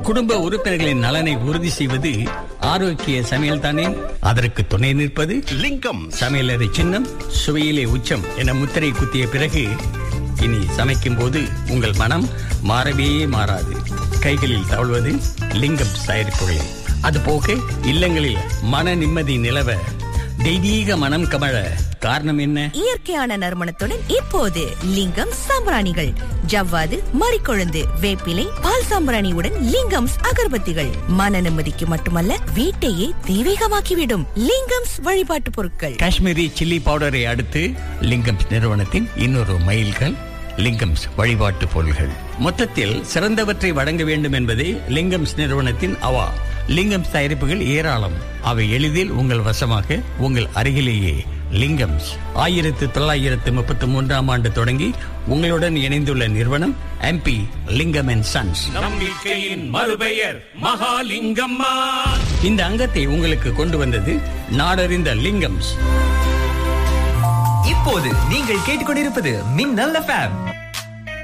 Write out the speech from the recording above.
குடும்ப உறுப்பினர்களின் நலனை உறுதி செய்வது ஆரோக்கிய சமையல் தானே அதற்கு துணை நிற்பது லிங்கம் சமையலறை சின்னம் சுவையிலே உச்சம் என முத்திரை குத்திய பிறகு இனி சமைக்கும் போது உங்கள் மனம் மாறவே மாறாது கைகளில் தவழ்வது லிங்கம் தயாரிப்புகளே அதுபோக இல்லங்களில் மன நிம்மதி நிலவ தெய்வீக மனம் கமழ காரணம் என்ன இயற்கையான நறுமணத்துடன் இப்போது லிங்கம் சாம்பிராணிகள் ஜவ்வாது மறிக்கொழுந்து வேப்பிலை பால் சாம்பிராணியுடன் லிங்கம்ஸ் அகர்பத்திகள் மன நிம்மதிக்கு மட்டுமல்ல வீட்டையே தெய்வீகமாக்கிவிடும் லிங்கம்ஸ் வழிபாட்டு பொருட்கள் காஷ்மீரி சில்லி பவுடரை அடுத்து லிங்கம்ஸ் நிறுவனத்தின் இன்னொரு மைல்கள் லிங்கம்ஸ் வழிபாட்டு பொருள்கள் மொத்தத்தில் சிறந்தவற்றை வழங்க வேண்டும் என்பதே லிங்கம்ஸ் நிறுவனத்தின் அவா லிங்கம்ஸ் தயாரிப்புகள் ஏராளம் அவை எளிதில் உங்கள் வசமாக உங்கள் அருகிலேயே லிங்கம்ஸ் ஆயிரத்து தொள்ளாயிரத்து முப்பத்தி மூன்றாம் ஆண்டு தொடங்கி உங்களுடன் இணைந்துள்ள நிறுவனம் எம்பி லிங்கம் அண்ட் சன்ஸ் நம்பிக்கையின் மறுபெயர் மகாலிங்கம்மா இந்த அங்கத்தை உங்களுக்கு கொண்டு வந்தது நாடறிந்த லிங்கம்ஸ் இப்போது நீங்கள் கேட்டுக்கொண்டிருப்பது மின்னல் எஃப்எம்